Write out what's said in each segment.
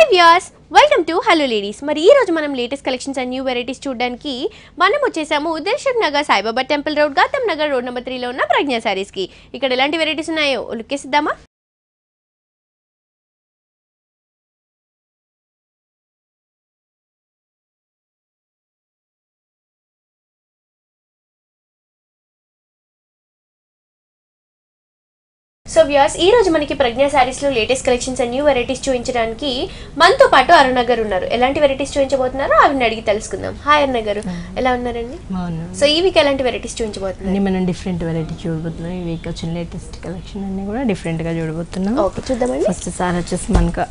Viewers welcome to hello ladies మరి ఈ రోజు మనం latest collections and new varieties చూడడానికి మనం వచ్చేసాము Darshak Nagar Saibaba temple road Gautam Nagar road number త్రీలో ఉన్న ప్రజ్ఞా శారీస్కి ఇక్కడ ఎలాంటి వెరైటీస్ ఉన్నాయో లుక్కేసిద్దామా సో వ్యూయర్స్ ఈ రోజు మనకి ప్రజ్ఞా శారీస్ లో latest collections and new varieties చూపించడానికి మనతో పాటు అరుణ గారు ఉన్నారు ఎలాంటి వెరైటీస్ చూపించబోతున్నారో ఆవిడని అడిగి తెలుసుకుందాం హాయ్ అరుణ గారు ఎలా ఉన్నారండి బాగున్నాను సో ఈ వీక్ ఎలాంటి వెరైటీస్ చూపించబోతున్నారు అన్ని మనం డిఫరెంట్ వెరైటీ చూడబోతున్నాం ఈ వీక్ వచ్చిన లేటెస్ట్ కలెక్షన్ అన్ని కూడా డిఫరెంట్గా చూడబోతున్నాం ఓకే చూద్దామండి ఫస్ట్ సార్ వచ్చేసి మనకు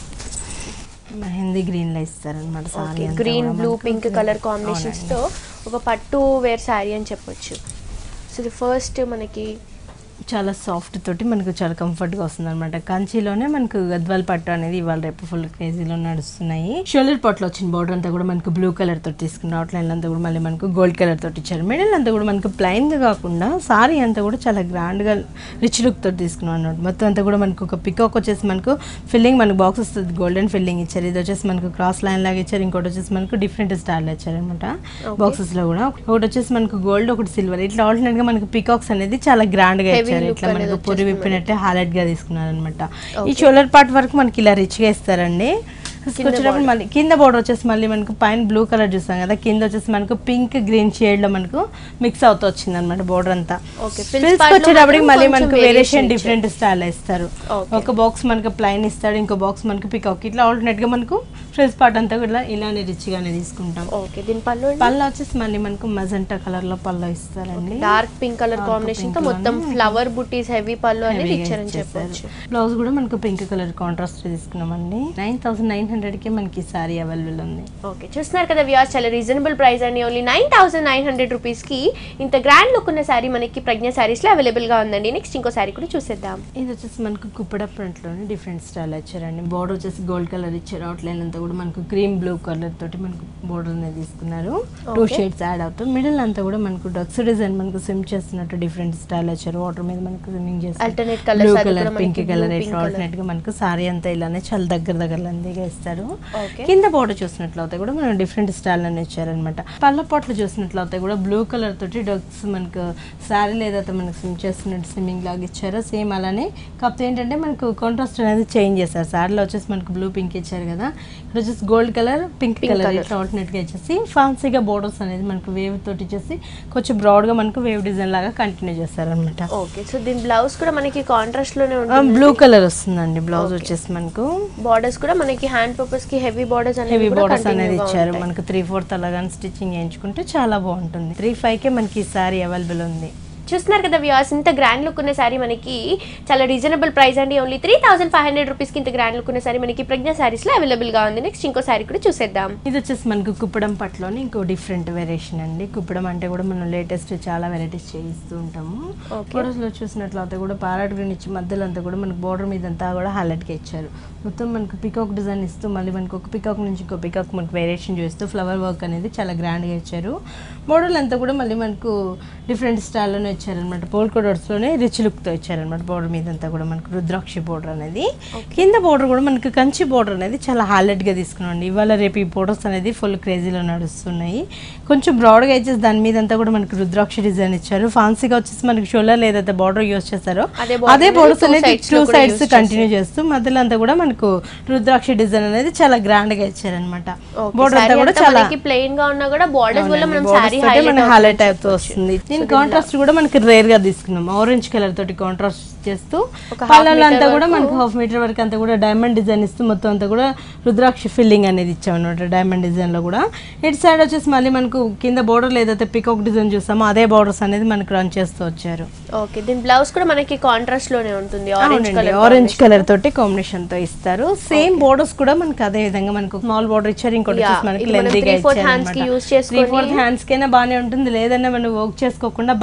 మెహందీ గ్రీన్ లో ఇస్తారనమాట sari green blue pink colour combinations తో ఒక పట్టు వేర్ శారీ అని చెప్పొచ్చు సో ఇది ఫస్ట్ మనకి చాలా సాఫ్ట్ తోటి మనకు చాలా కంఫర్ట్ గా వస్తుంది అనమాట కంచిలోనే మనకు గద్వాల్ పట్టు అనేది ఇవాళ రేపు ఫుల్ క్రేజీలో నడుస్తున్నాయి షోల్డర్ పాట్లో వచ్చిన బార్డర్ అంతా కూడా మనకు బ్లూ కలర్ తోటి తీసుకున్న అవుట్లైన్ అంతా కూడా మళ్ళీ మనకు గోల్డ్ కలర్ తోటి ఇచ్చారు మిడిల్ అంతా కూడా మనకు ప్లైన్ గా కాకుండా సారీ అంతా కూడా చాలా గ్రాండ్ గా రిచ్ లుక్ తోటి తీసుకున్నాం అన్నమాట మొత్తం అంతా కూడా మనకు ఒక పికాక్ వచ్చేసి మనకు ఫిల్లింగ్ మనకు బాక్స్ వస్తుంది గోల్డెన్ ఫిల్లింగ్ ఇచ్చారు ఇది వచ్చేసి మనకు క్రాస్ లైన్ లాగా ఇచ్చారు ఇంకోటి వచ్చేసి మనకు డిఫరెంట్ స్టైల్ ఇచ్చారు అనమాట బాక్సెస్ లో కూడా ఒకటి వచ్చేసి మనకు గోల్డ్ ఒకటి సిల్వర్ ఇట్లా ఆల్టర్నేట్ గా మనకు పికాక్స్ అనేది చాలా గ్రాండ్ గా Heavy ఇచ్చారు look ఇట్లా అనేది మనకు పొరి విప్పినట్టే హైలైట్ గా తీసుకున్నారు అనమాట ఈ Okay. షోల్డర్ పార్ట్ వరకు మనకి ఇలా రిచ్ గా ఇస్తారండి వచ్చేటప్పుడు మళ్ళీ కింద బోర్డర్ వచ్చేసి మళ్ళీ మనకు పైన బ్లూ కలర్ చూస్తాం కదా కింద వచ్చేసి మనకు పింక్ గ్రీన్ షేడ్ లో మనకు మిక్స్ అవుతూ వచ్చింది అనమాట బోర్డర్ అంతా Okay, frills Frills part లో వచ్చేటప్పటికి మాత్రం మళ్ళీ కొంచెం మనకు variation వేరియేషన్ ఇచ్చారు. డిఫరెంట్ స్టైల్ ఇస్తారు Okay. ఒక బాక్స్ మనకు ప్లైన్ ఇస్తాడు ఇంకో బాక్స్ మనకు పికాక్ ఇట్లా ఆల్టర్నేట్ గా మనకు ఫ్రిల్స్ పార్ట్ అంతా కూడా ఇలానే రిచ్ గానే తీసుకుంటాం ఓకే దీని పళ్ళు పళ్ళు వచ్చేసి మళ్ళీ మనకు మజంటా కలర్ లో పళ్ళు ఇస్తారండి dark pink colour Dark combination తో pink మొత్తం లోనే ఫ్లవర్ బుట్టీస్ హెవీ పళ్ళు అనేది హెవీగా ఇచ్చారని ఇచ్చేసారు. చెప్పొచ్చు బ్లౌజ్ కూడా మనకు పింక్ కలర్ కాంట్రాస్ట్ తీసుకున్నామండి నైన్ థౌసండ్ నైన్ హండ్రెడ్ కి మనకి సారీ అవైలబుల్ ఉంది ఓకే చూస్తున్నారు కదా వ్యూస్ చాలా రీజనబుల్ ప్రైస్ అని only nine thousand nine hundred రూపీస్కి ఇంత గ్రాండ్ లుక్ ఉన్న శారీ మనకి ప్రజ్ఞ శారీస్లో అవైలబుల్గా ఉందండి నెక్స్ట్ ఇంకో శారీ కూడా చూసేద్దాం ఇది వచ్చేసి మనకు కుప్పడ ప్రింట్ లోనే డిఫరెంట్ స్టైల్ ఇచ్చారండి బోర్డర్ వచ్చేసి గోల్డ్ కలర్ ఇచ్చారు అవుట్ లైన్ అంతా కూడా మనకు క్రీమ్ బ్లూ కలర్ తోటి మనకు బోర్డర్ అనేది తీసుకున్నారు టూ Okay. షేడ్స్ యాడ్ అవుతాయి మిడిల్ అంతా కూడా మనకు డక్స్ డిజైన్ మనకు స్విమ్ చేస్తున్నట్టు డిఫరెంట్ స్టైల్ ఇచ్చారు వాటర్ మీద మనకు స్విమ్మింగ్ చేస్తారు Alternate colours బ్లూ అది కలర్ కూడా పింక్ మనకి కలర్ blue, ఇట్లా pink colour. ఆల్టర్నేట్ గా మనకు సారీ అంతా ఇలానే చాలా దగ్గర దగ్గర లందిగా ఇస్తారు ఓకే కింద బోర్డర్ చూసినట్లయితే కూడా మనం డిఫరెంట్ స్టైల్ అని ఇచ్చారనమాట పళ్ళ పొట్లు చూసినట్లయితే కూడా బ్లూ కలర్ తోటి డక్స్ మనకు శారీ ఏదైతే మనకు స్విమ్ చేస్తున్నట్టు స్విమ్మింగ్ లాగా ఇచ్చారో సేమ్ అలానే కాకపోతే ఏంటంటే మనకు కాంట్రాస్ట్ అనేది చేంజ్ చేస్తారు శారీలో వచ్చేసి మనకు బ్లూ పింక్ ఇచ్చారు కదా ఇక్కడ వచ్చేసి gold colour pink Pink colour colour. ఇట్లా ఆల్టర్నేట్ గా ఇచ్చేసి ఫ్యాన్సీగా బోర్డర్స్ అనేది మనకు వేవ్ తోటి ఇచ్చేసి కొంచెం బ్రాడ్ గా మనకు వేవ్ డిజైన్ లాగా కంటిన్యూ చేస్తారనమాట ఓకే సో దీని బ్లౌజ్ కూడా మనకి కాంట్రాస్ట్ లోనే ఉంటుంది బ్లూ కలర్ వస్తుందండి బ్లౌజ్ వచ్చేసి మనకు బార్డర్స్ కూడా మనకి హ్యాండ్ పర్పస్ కి హెవీ బార్డర్స్ హెవీ అనేవి కూడా బోర్డర్స్ అనేది continue గా ఇచ్చారు ఉంటాయి. మనకు త్రీ ఫోర్త్ అలాగా స్టిచ్చింగ్ చేయించుకుంటే చాలా బాగుంటుంది త్రీ ఫైవ్ కే మనకి ఈ సారీ అవైలబుల్ ఉంది చూస్తున్నారు కదా వ్యూస్ ఇంత గ్రాండ్ లుక్ ఉన్న శారీ మనకి చాలా రీజనబుల్ ప్రైస్ అండి only three thousand five hundred రూపీస్కి ఇంత గ్రాండ్ లుక్ ఉన్న శారీ మనకి ప్రజ్ఞ శారీస్లో అవైలబుల్గా ఉంది నెక్స్ట్ ఇంకో శారీ కూడా చూసేద్దాం ఇది వచ్చేసి మనకు కుప్పడం పట్లోని ఇంకో డిఫరెంట్ వేరియేషన్ అండి కుప్పడం అంటే కూడా మనం లేటెస్ట్ చాలా వెరైటీస్ చేయిస్తూ ఉంటాము Okay. ఫోటోస్ లో చూసినట్లయితే కూడా పారాట్ గ్రీన్ ఇచ్చి మధ్యలో అంతా కూడా మనకు బోర్డర్ మీద అంతా కూడా హైలైట్ గా ఇచ్చారు మొత్తం మనకు పికాక్ డిజైన్ ఇస్తూ మళ్ళీ మనకు ఒక పికాక్ నుంచి ఇంకో పికాక్ మనకు వేరియేషన్ చేస్తూ ఫ్లవర్ వర్క్ అనేది చాలా గ్రాండ్ గా ఇచ్చారు బోర్డర్లు అంతా కూడా మళ్ళీ మనకు డిఫరెంట్ స్టైల్లోనే ఇచ్చారనమాట పోల్కో లోనే రిచ్ లుక్ తో ఇచ్చారనమాట బోర్డర్ మీద అంతా కూడా మనకు రుద్రాక్షి బోర్డర్ అనేది కింద బోర్డర్ కూడా మనకు కంచి బోర్డర్ అనేది చాలా హైలైట్ గా తీసుకున్నాండి ఇవాళ రేపు ఈ బోర్డర్స్ అనేది ఫుల్ క్రేజీలో నడుస్తున్నాయి కొంచెం బ్రాడ్ గా ఇచ్చేసి దాని మీద అంతా కూడా మనకు రుద్రాక్ష డిజైన్ ఇచ్చారు ఫాన్సీగా వచ్చేసి మనకి షోల్డర్ ఏదైతే బార్డర్ యూస్ చేస్తారో అదే border అదే అనేది బోర్డర్స్ two అనేది sides టూ లో కూడా సైడ్స్ use కంటిన్యూ చేస్తూ మధ్యలో అంతా కూడా మనకు రుద్రాక్ష డిజైన్ అనేది చాలా గ్రాండ్ గా ఇచ్చారనమాట Okay, బోర్డర్ అంతా saree కూడా అంతా చాలా మనకి ప్లెయిన్ గా ఉన్నా కూడా బార్డర్స్ వల్ల మనం Borders శారీ తోటే మనకి హైలైట్ హైలైట్ అవుతూ వస్తుంది దీని కాంట్రాస్ట్ కూడా మనకి రేర్ గా తీసుకున్నాం ఆరెంజ్ కలర్ తోటి కాంట్రాస్ట్ చేస్తూ ఒక half పళ్ళలో meter అంతా కూడా వరకు- మనకు హాఫ్ మీటర్ వరకు అంతా కూడా డైమండ్ డిజైన్ ఇస్తూ మొత్తం అంతా కూడా రుద్రాక్ష ఫిల్లింగ్ అనేది ఇచ్చాం అనమాట డైమండ్ డిజైన్ లో కూడా ఇటు సైడ్ వచ్చేసి మళ్ళీ మనకు కింద బోర్డర్ ఏదైతే పికాక్ డిజైన్ చూస్తామో అదే బోర్డర్స్ అనేది మనకు రన్ చేస్తూ వచ్చారు ఓకే దీని బ్లౌజ్ కూడా మనకి కాంట్రాస్ట్ లోనే ఉంటుంది ఆరెంజ్ కలర్ ఆరెంజ్ కలర్ తోటి కాంబినేషన్ తో ఇస్తారు సేమ్ బోర్డర్స్ కూడా మనకి అదే విధంగా మనకు స్మాల్ బోర్డర్ ఇచ్చారు ఇంకోటి Yeah, వచ్చేసి మనకి ఇది మనం లెందీగా three fourth hands కి use త్రీ చేసుకొని- ఫోర్త్ హ్యాండ్స్ కైనా బానే ఉంటుంది లేదన్నా మనం వర్క్ చేసుకోకుండా బ్యాక్ సైడ్ కూడా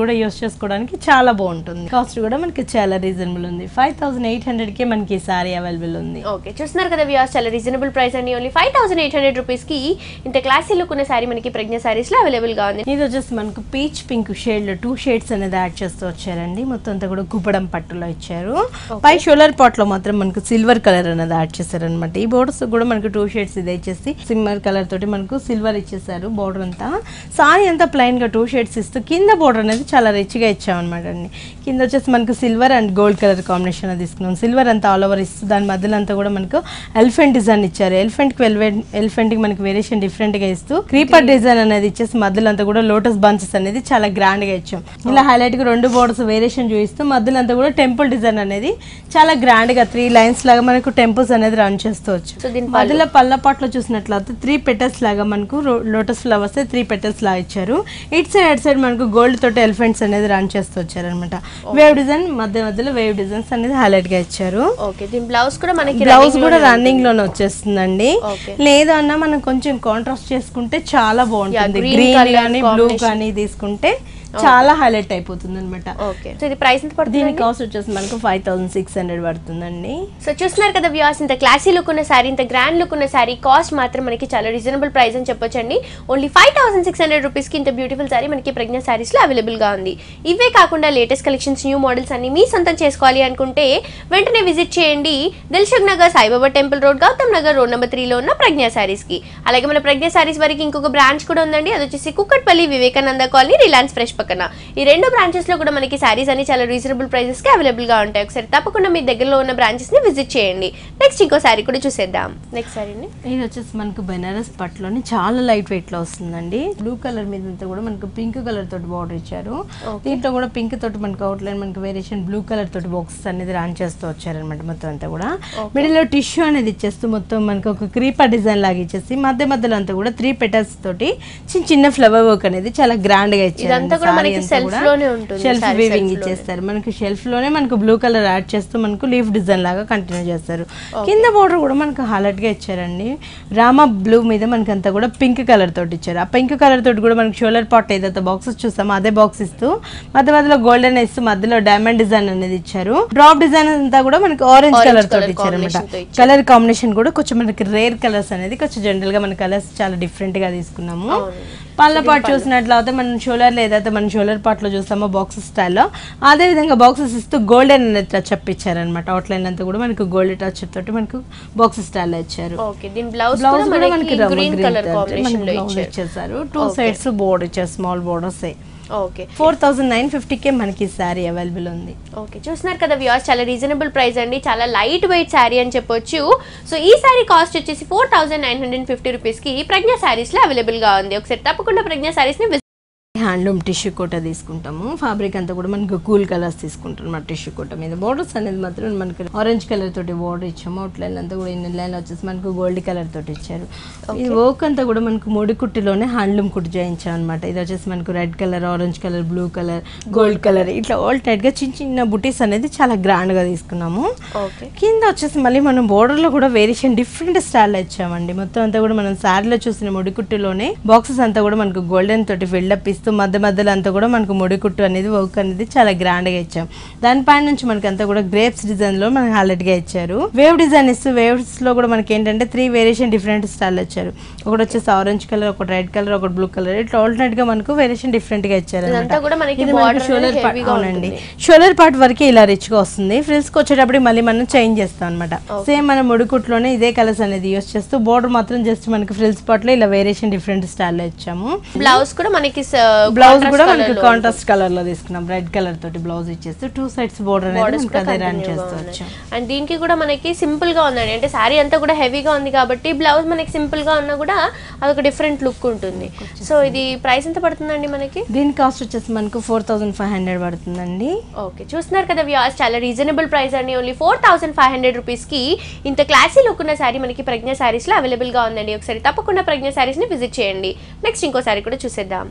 కూడా యూస్ చేసుకోవడానికి చాలా బాగుంటుంది కాస్ట్ కూడా మనకి చాలా రీజనబుల్ ఉంది ఫైవ్ థౌసండ్ ఎయిట్ హండ్రెడ్కే మనకి ఈ సారీ అవైలబుల్ ఉంది ఓకే చూస్తున్నారు కదా వ్యూస్ చాలా రీజనబుల్ ప్రైస్ అండి only five thousand eight hundred రూపీస్కి ఇంత క్లాసీ లుక్ ఉన్న శారీ మనకి ప్రజ్ఞ శారీస్లో అవైలబుల్గా ఉంది ఇది వచ్చేసి మనకు పీచ్ పింక్ షేడ్ లో టూ షేడ్స్ అనేది యాడ్ చేస్తూ వచ్చారండి మొత్తం అంతా కూడా కుప్పడం పట్టులో ఇచ్చారు పై షోలర్ పాట్ లో మాత్రం మనకు సిల్వర్ కలర్ అనేది యాడ్ చేశారనమాట ఈ బోర్డర్స్ కూడా మనకు టూ షేడ్స్ ఇది ఇచ్చేసి సిమ్మర్ కలర్ తోటి మనకు సిల్వర్ ఇచ్చేసారు బోర్డర్ అంతా సారీ అంతా ప్లైన్ గా టూ షేడ్స్ ఇస్తూ కింద బోర్డర్ అనేది చాలా రిచ్ గా ఇచ్చామన్నమాట అండి కింద వచ్చేసి మనకు silver and gold colour combination తీసుకున్నాం సిల్వర్ అంతా ఆల్ ఓవర్ ఇస్తూ దాని మధ్యలో అంతా కూడా మనకు ఎలిఫెంట్ డిజైన్ ఇచ్చారు ఎలిఫెంట్ కి ఎలిఫెంట్ కి మనకి వేరియేషన్ డిఫరెంట్ గా ఇస్తూ క్రీపర్ డిజైన్ అనేది ఇచ్చేసి మధ్యలో అంతా కూడా లోటస్ బంచెస్ అనేది చాలా గ్రాండ్ గా ఇచ్చాం ఇలా హైలైట్ గా రెండు బోర్డర్స్ వేరియేషన్ చూపిస్తూ మధ్యలో అంతా కూడా టెంపుల్ డిజైన్ అనేది చాలా గ్రాండ్ గా త్రీ లైన్స్ లాగా మనకు టెంపుల్స్ అనేది రన్ చేస్తూ సో దీని మధ్యలో పల్లపాట్లో చూసినట్లయితే త్రీ పెటల్స్ లాగా మనకు లోటస్ ఫ్లవర్స్ త్రీ పెటల్స్ లాగా ఇచ్చారు ఇట్ సైడ్ అట్ సైడ్ మనకు గోల్డ్ తోటి ఎలిఫెంట్స్ అనేది రన్ చేస్తూ వచ్చారు అనమాట వేవ్ డిజైన్ మధ్య మధ్యలో వేవ్ డిజైన్స్ అనేది హైలైట్ గా ఇచ్చారు ఓకే దీని బ్లౌజ్ కూడా మనకి బ్లౌజ్ కూడా రన్నింగ్ లోనే వచ్చేస్తుందండి Okay. లేదా అన్నా మనం కొంచెం కాంట్రాస్ట్ చేసుకుంటే చాలా బాగుంటుంది green గ్రీన్ colour కానీ బ్లూ కానీ తీసుకుంటే చాలా హైలైట్ అయిపోతుంది అనమాట ఓకే సో ఇది ప్రైస్ ఎంత పడుతుంది దీని కాస్ట్ వచ్చేసి మనకు ఫైవ్ థౌసండ్ సిక్స్ హండ్రెడ్ పడుతుందండి సో చూస్తున్నారు కదా వ్యూస్ ఇంత క్లాసీ లుక్ ఉన్న శారీ ఇంత గ్రాండ్ లుక్ ఉన్న శారీ కాస్ట్ మాత్రం మనకి చాలా రీజనబుల్ ప్రైస్ అని చెప్పొచ్చండి only five thousand six hundred రూపీస్కి ఇంత బ్యూటిఫుల్ శారీ మనకి ప్రజ్ఞ శారీస్లో అవైలబుల్గా ఉంది ఇవే కాకుండా లేటెస్ట్ కలెక్షన్స్ న్యూ మోడల్స్ అన్ని మీ సొంతం చేసుకోవాలి అనుకుంటే వెంటనే విజిట్ చేయండి Dilsukh Nagar Saibaba temple road Gautam Nagar road number త్రీలో ఉన్న ప్రజ్ఞ శారీస్కి అలాగే మన ప్రజ్ఞ శారీస్ వరకు ఇంకొక బ్రాంచ్ కూడా ఉందండి అది వచ్చేసి Kukatpally Vivekananda colony Reliance Fresh పక్కన ఈ రెండు బ్రాంచెస్లో కూడా మనకి శారీస్ అన్ని చాలా రీజనబుల్ ప్రైజెస్కి అవైలబుల్గా ఉంటాయి ఒకసారి తప్పకుండా మీ దగ్గరలో ఉన్న బ్రాంచెస్ని విజిట్ చేయండి నెక్స్ట్ ఇంకో శారీ కూడా చూసేద్దాం నెక్స్ట్ శారీని ఇది వచ్చేసి మనకు బెనారస్ పట్టులోని చాలా లైట్ వెయిట్ లో వస్తుందండి బ్లూ కలర్ మీద అంతా కూడా మనకు పింక్ కలర్ తోటి బార్డర్ ఇచ్చారు దీంట్లో కూడా పింక్ తోటి మనకు అవుట్ లైన్ మనకు వేరియేషన్ బ్లూ కలర్ తోటి బాక్సెస్ అనేది రన్ చేస్తూ వచ్చారనమాట మొత్తం అంతా కూడా మిడిల్ లో టిష్యూ అనేది ఇచ్చేస్తూ మొత్తం మనకు ఒక క్రీపర్ డిజైన్ లాగా ఇచ్చేసి మధ్య మధ్యలో అంతా కూడా త్రీ పెటల్స్ తోటి చిన్న చిన్న ఫ్లవర్ వర్క్ అనేది చాలా గ్రాండ్ గా ఇచ్చారు ఇదంతా కూడా మనకి self లోనే ఉంటుంది, షెల్ఫ్ saree వీవింగ్ self ఇచ్చేస్తారు మనకి షెల్ఫ్ లోనే మనకు బ్లూ కలర్ యాడ్ చేస్తూ మనకు లీఫ్ డిజైన్ లాగా కంటిన్యూ చేస్తారు కింద బోర్డర్ కూడా మనకు హైలైట్ గా ఇచ్చారండి రామా బ్లూ మీద మనకి అంతా కూడా పింక్ కలర్ తోటి ఇచ్చారు ఆ పింక్ కలర్ తోటి కూడా మనకి షోలర్ పాట్ ఏదైతే బాక్సెస్ చూస్తామో అదే బాక్స్ ఇస్తూ మధ్య మధ్యలో గోల్డెన్ ఇస్తూ మధ్యలో డైమండ్ డిజైన్ అనేది ఇచ్చారు డ్రాప్ డిజైన్ అంతా కూడా మనకి ఆరెంజ్ Orange కలర్ తోటి colour ఇచ్చారు అనమాట combination తో ఇచ్చారు. కలర్ కాంబినేషన్ కూడా కొంచెం మనకి రేర్ కలర్స్ అనేది కొంచెం జనరల్ గా మన కలర్స్ చాలా డిఫరెంట్ గా తీసుకున్నాము పళ్ళ పాటు చూసినట్లయితే మనం షోలర్ ఏదైతే మనం షోలర్ పాట్ లో చూస్తామో బాక్సెస్ స్టైల్లో అదే విధంగా బాక్సెస్ ఇస్తూ గోల్డెన్ అనేది టచ్ అప్ ఇచ్చారనమాట అవుట్లైన్ అంతా కూడా మనకు గోల్డ్ టచ్ తోటి మనకు బాక్సెస్ స్టైల్లో ఇచ్చారు ఓకే దీని బ్లౌజ్ బ్లౌజ్ కూడా కూడా మనకి మనకి రమ్మ గ్రీన్ గ్రీన్ కలర్ కాంబినేషన్ లో బ్లౌజ్ ఇచ్చారు ఇచ్చేసారు టూ సైడ్స్ బోర్డర్ ఇచ్చారు small borders okay four thousand nine ఫిఫ్టీకే మనకి శారీ అవైలబుల్ ఉంది ఓకే చూస్తున్నారు కదా వ్యూస్ చాలా రీజనబుల్ ప్రైస్ అండి చాలా లైట్ వెయిట్ శారీ అని చెప్పొచ్చు సో ఈ శారీ కాస్ట్ వచ్చేసి four thousand nine hundred fifty రూపీస్కి ప్రజ్ఞ శారీస్లో అవైలబుల్గా ఉంది ఒకసారి తప్పకుండా ప్రజ్ఞ శారీస్ని హ్యాండ్లూమ్ టిష్యూ కోట తీసుకుంటాము ఫ్యాబ్రిక్ అంతా కూడా మనకు కూల్ కలర్స్ తీసుకుంటాం మన టిష్యూ కోట మీద బోర్డర్స్ అనేది మాత్రం మనకి ఆరెంజ్ కలర్ తోటి బోర్డర్ ఇచ్చాము అవుట్ లైన్ అంతా కూడా ఇన్ లైన్ వచ్చేసి మనకు గోల్డ్ కలర్ తోటి ఇచ్చారు ఈ వర్క్ అంతా కూడా మనకు ముడి కుట్టిలోనే హ్యాండ్లూమ్ కుట్టి చేయించాం అనమాట ఇది వచ్చేసి మనకు red colour orange colour blue colour gold colour ఇట్లా ఆల్ టైట్ గా చిన్న చిన్న బుటీస్ అనేది చాలా గ్రాండ్ గా తీసుకున్నాము ఓకే కింద వచ్చేసి మళ్ళీ మనం border లో కూడా వేరియేషన్ డిఫరెంట్ స్టైల్ ఇచ్చామండి మొత్తం అంతా కూడా మనం శారీలో చూసిన ముడికుట్టులోనే బాక్సెస్ అంతా కూడా మనకు గోల్డెన్ తోటి ఫిల్డప్ ఇస్తూ మధ్య మధ్యలో అంతా కూడా మనకు ముడికుట్టు అనేది వర్క్ అనేది చాలా గ్రాండ్ గా ఇచ్చాం దానిపైన నుంచి మనకి అంతా కూడా గ్రేప్స్ డిజైన్ లో మనకి హైలైట్ గా ఇచ్చారు వేవ్ డిజైన్ ఇస్తూ వేవ్స్ లో కూడా మనకి ఏంటంటే త్రీ వేరియేషన్ డిఫరెంట్ స్టైల్ ఇచ్చారు ఒకటి వచ్చేసి ఆరెంజ్ కలర్ ఒకటి రెడ్ కలర్ ఒకటి బ్లూ కలర్ ఇట్లా ఆల్టర్నేట్ గా మనకు వేరియేషన్ డిఫరెంట్ గా ఇచ్చారు ఇదంతా కూడా మనకి ఇది border మనకి షోల్డర్ అనేది పార్ట్ heavy గా అవునండి షోల్డర్ పార్ట్ వరకు ఇలా రిచ్ గా వస్తుంది ఫ్రిల్స్ కి వచ్చేటప్పుడు మళ్ళీ మనం చేంజ్ చేస్తాం అనమాట సేమ్ మన ముడికుట్లోనే ఇదే కలర్స్ అనేది యూస్ చేస్తూ బోర్డర్ మాత్రం జస్ట్ మనకి ఫ్రిల్స్ పార్ట్ లో ఇలా వేరియేషన్ డిఫరెంట్ స్టైల్లో ఇచ్చాము బ్లౌజ్ కూడా మనకి బ్లౌజ్ కూడా మనకి కాంట్రాస్ట్ కలర్ లో తీసుకున్నాం రెడ్ కలర్ తోటి బ్లౌజ్ ఇచ్చేస్తూ టూ సైడ్స్ బోర్డర్ అనేది మనకి అదే రన్ చేస్తూ వచ్చాం అండ్ దీనికి కూడా మనకి సింపుల్ గా ఉందండి అంటే శారీ అంతా కూడా హెవీగా ఉంది కాబట్టి బ్లౌజ్ మనకి సింపుల్ గా ఉన్నా కూడా అదొక డిఫరెంట్ లుక్ ఉంటుంది సో ఇది ప్రైస్ ఎంత పడుతుందండి మనకి దీని కాస్ట్ వచ్చేసి మనకు ఫోర్ థౌసండ్ ఫైవ్ హండ్రెడ్ పడుతుందండి ఓకే చూస్తున్నారు కదా వ్యూస్ చాలా రీజనబుల్ ప్రైస్ అండి only four thousand five hundred రూపీస్కి ఇంత క్లాసీ లుక్ ఉన్న శారీ మనకి ప్రజ్ఞ శారీస్లో అవైలబుల్గా ఉందండి ఒకసారి తప్పకుండా ప్రజ్ఞ శారీస్ని విజిట్ చేయండి నెక్స్ట్ ఇంకో శారీ కూడా చూసేద్దాం ఇది